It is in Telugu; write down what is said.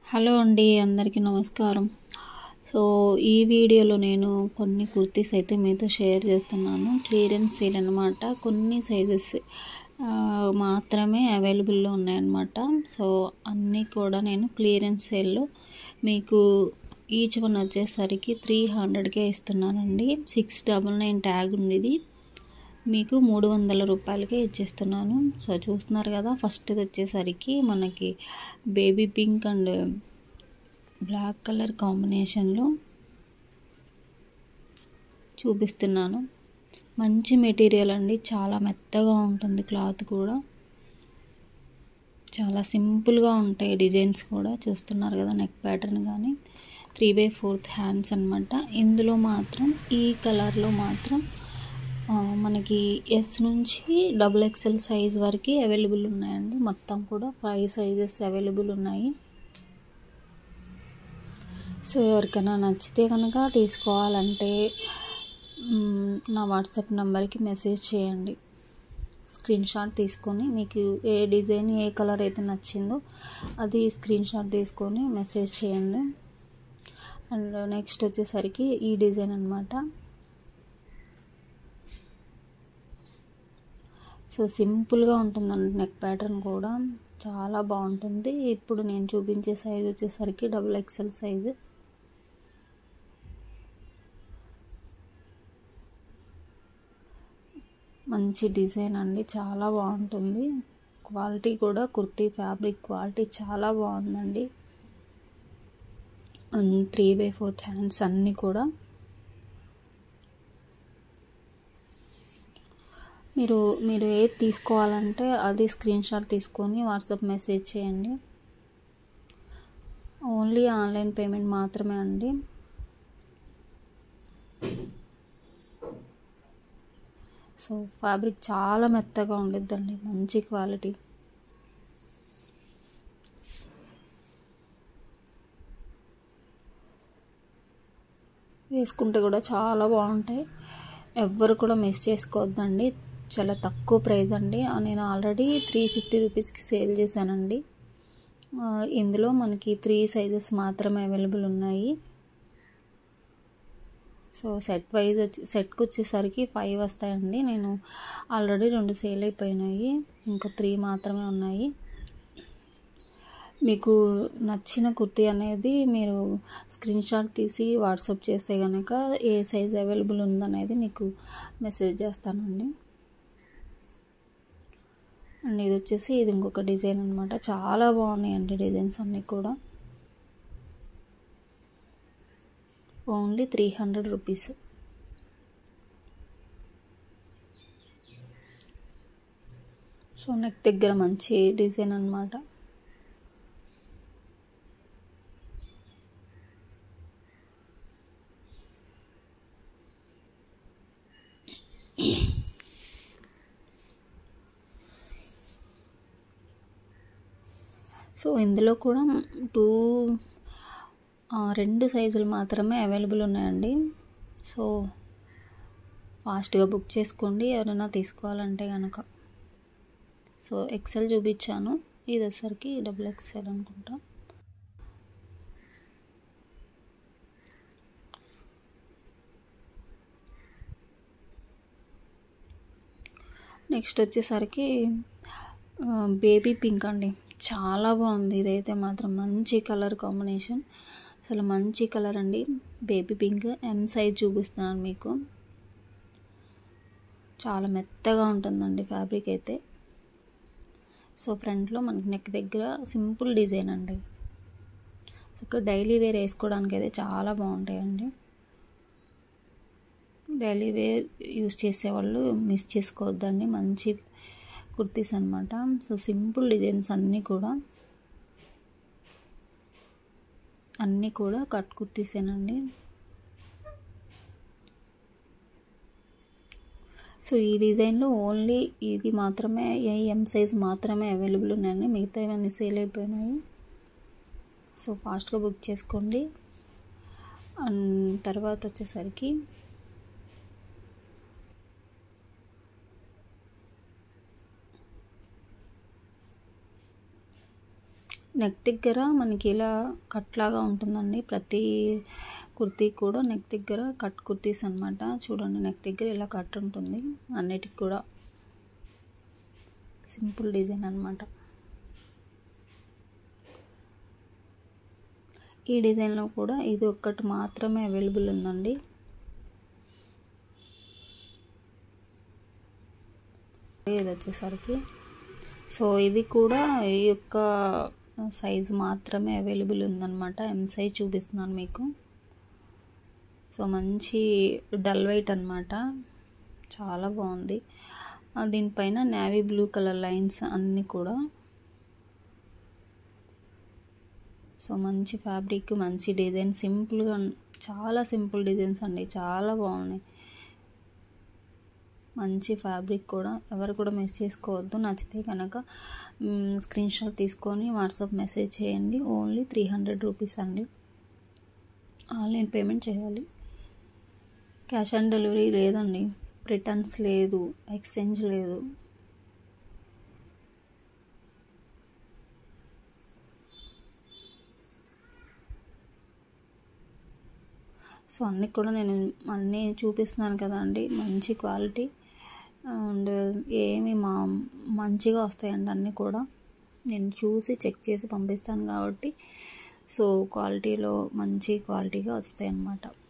హలో అండి అందరికీ నమస్కారం సో ఈ వీడియోలో నేను కొన్ని కుర్తీస్ అయితే మీతో షేర్ చేస్తున్నాను క్లియరెన్స్ సేల్ అనమాట కొన్ని సైజెస్ మాత్రమే అవైలబుల్లో ఉన్నాయన్నమాట సో అన్నీ కూడా నేను క్లియరెన్స్ సేల్లో మీకు ఈచ్ వన్ వచ్చేసరికి త్రీ హండ్రెడ్కే ఇస్తున్నానండి సిక్స్ డబల్ నైన్ ట్యాగ్ ఉంది ఇది మీకు మూడు వందల రూపాయలకే ఇచ్చేస్తున్నాను సో చూస్తున్నారు కదా ఫస్ట్ ఇది వచ్చేసరికి మనకి baby pink and black colour కాంబినేషన్లో చూపిస్తున్నాను మంచి మెటీరియల్ అండి చాలా మెత్తగా ఉంటుంది క్లాత్ కూడా చాలా సింపుల్గా ఉంటాయి డిజైన్స్ కూడా చూస్తున్నారు కదా నెక్ ప్యాటర్న్ కానీ త్రీ బై ఫోర్త్ హ్యాండ్స్ అనమాట ఇందులో మాత్రం ఈ కలర్లో మాత్రం మనకి ఎస్ నుంచి డబుల్ ఎక్స్ఎల్ సైజ్ వరకు అవైలబుల్ ఉన్నాయండి మొత్తం కూడా ఫైవ్ సైజెస్ అవైలబుల్ ఉన్నాయి సో ఎవరికైనా నచ్చితే కనుక తీసుకోవాలంటే నా వాట్సాప్ నెంబర్కి మెసేజ్ చేయండి స్క్రీన్ షాట్ తీసుకొని మీకు ఏ డిజైన్ ఏ కలర్ అయితే నచ్చిందో అది స్క్రీన్ షాట్ తీసుకొని మెసేజ్ చేయండి అండ్ నెక్స్ట్ వచ్చేసరికి ఈ డిజైన్ అనమాట సో సింపుల్గా ఉంటుందండి నెక్ ప్యాటర్న్ కూడా చాలా బాగుంటుంది ఇప్పుడు నేను చూపించే సైజ్ వచ్చేసరికి డబుల్ ఎక్స్ఎల్ సైజు మంచి డిజైన్ అండి చాలా బాగుంటుంది క్వాలిటీ కూడా కుర్తీ ఫ్యాబ్రిక్ క్వాలిటీ చాలా బాగుందండి త్రీ బై ఫోర్త్ హ్యాండ్స్ అన్నీ కూడా మీరు మీరు ఏది తీసుకోవాలంటే అది స్క్రీన్ షాట్ తీసుకొని వాట్సాప్ మెసేజ్ చేయండి ఓన్లీ ఆన్లైన్ పేమెంట్ మాత్రమే అండి సో ఫ్యాబ్రిక్ చాలా మెత్తగా ఉండిద్దండి మంచి క్వాలిటీ వేసుకుంటే కూడా చాలా బాగుంటాయి ఎవ్వరు కూడా మిస్ చేసుకోవద్దండి చాలా తక్కువ ప్రైస్ అండి నేను ఆల్రెడీ త్రీ ఫిఫ్టీ రూపీస్కి సేల్ చేశానండి ఇందులో మనకి త్రీ సైజెస్ మాత్రమే అవైలబుల్ ఉన్నాయి సో సెట్ వైజ్ వచ్చి సెట్కి వచ్చేసరికి ఫైవ్ వస్తాయండి నేను ఆల్రెడీ రెండు సేల్ అయిపోయినాయి ఇంకా త్రీ మాత్రమే ఉన్నాయి మీకు నచ్చిన కుర్తీ అనేది మీరు స్క్రీన్ షాట్ తీసి వాట్సాప్ చేస్తే కనుక ఏ సైజ్ అవైలబుల్ ఉందనేది మీకు మెసేజ్ చేస్తానండి అండ్ ఇది వచ్చేసి ఇది ఇంకొక డిజైన్ అనమాట చాలా బాగున్నాయండి డిజైన్స్ అన్నీ కూడా only three hundred rupees so neck దగ్గర మంచి డిజైన్ అనమాట సో ఇందులో కూడా టూ రెండు సైజులు మాత్రమే అవైలబుల్ ఉన్నాయండి సో ఫాస్ట్గా బుక్ చేసుకోండి ఎవరైనా తీసుకోవాలంటే కనుక సో ఎక్సెల్ చూపించాను ఇది వచ్చరికి డబుల్ ఎక్సెల్ అనుకుంటా నెక్స్ట్ వచ్చేసరికి బేబీ పింక్ అండి చాలా బాగుంది ఇదైతే మాత్రం మంచి కలర్ కాంబినేషన్ అసలు మంచి కలర్ అండి బేబీ పింక్ ఎం సైజ్ చూపిస్తున్నాను మీకు చాలా మెత్తగా ఉంటుందండి ఫ్యాబ్రిక్ అయితే సో ఫ్రంట్లో మనకి నెక్ దగ్గర సింపుల్ డిజైన్ అండి సో డైలీ వేర్ వేసుకోవడానికి అయితే చాలా బాగుంటాయండి డైలీ వేర్ యూస్ చేసేవాళ్ళు మిస్ చేసుకోవద్దండి మంచి కుర్తీస్ అనమాట సో సింపుల్ డిజైన్స్ అన్నీ కూడా అన్నీ కూడా కట్ కుర్తీసేనండి సో ఈ డిజైన్లో ఓన్లీ ఇది మాత్రమే ఎం సైజ్ మాత్రమే అవైలబుల్ ఉన్నాయండి మిగతా ఇవన్నీ సేల్ అయిపోయినాయి సో ఫాస్ట్గా బుక్ చేసుకోండి అండ్ తర్వాత వచ్చేసరికి నెక్ దగ్గర మనకి ఇలా కట్ లాగా ఉంటుందండి ప్రతి కుర్తీ కూడా నెక్ దగ్గర కట్ కుర్తీస్ అనమాట చూడండి నెక్ దగ్గర ఇలా కట్ ఉంటుంది అన్నిటికి కూడా సింపుల్ డిజైన్ అనమాట ఈ డిజైన్లో కూడా ఇది ఒక్కటి మాత్రమే అవైలబుల్ ఉందండి ఇది వచ్చేసరికి సో ఇది కూడా ఈ యొక్క సైజ్ మాత్రమే అవైలబుల్ ఉందన్నమాట ఎం సైజ్ చూపిస్తున్నాను మీకు సో మంచి డల్ వైట్ అనమాట చాలా బాగుంది దీనిపైన నేవీ బ్లూ కలర్ లైన్స్ అన్నీ కూడా సో మంచి ఫ్యాబ్రిక్ మంచి డిజైన్ సింపుల్గా చాలా సింపుల్ డిజైన్స్ అండి చాలా బాగున్నాయి మంచి ఫ్యాబ్రిక్ కూడా ఎవరు కూడా మిస్ చేసుకోవద్దు నచ్చితే కనుక స్క్రీన్ షాట్ తీసుకొని వాట్సాప్ మెసేజ్ చేయండి ఓన్లీ త్రీ హండ్రెడ్ రూపీస్ అండి ఆన్లైన్ పేమెంట్ చేయాలి క్యాష్ ఆన్ డెలివరీ లేదండి రిటర్న్స్ లేదు ఎక్స్చేంజ్ లేదు సో అన్నీ కూడా నేను అన్నీ చూపిస్తున్నాను కదా అండి మంచి క్వాలిటీ అండ్ ఏమి మా మంచిగా వస్తాయండి అన్నీ కూడా నేను చూసి చెక్ చేసి పంపిస్తాను కాబట్టి సో క్వాలిటీలో మంచి క్వాలిటీగా వస్తాయి అన్నమాట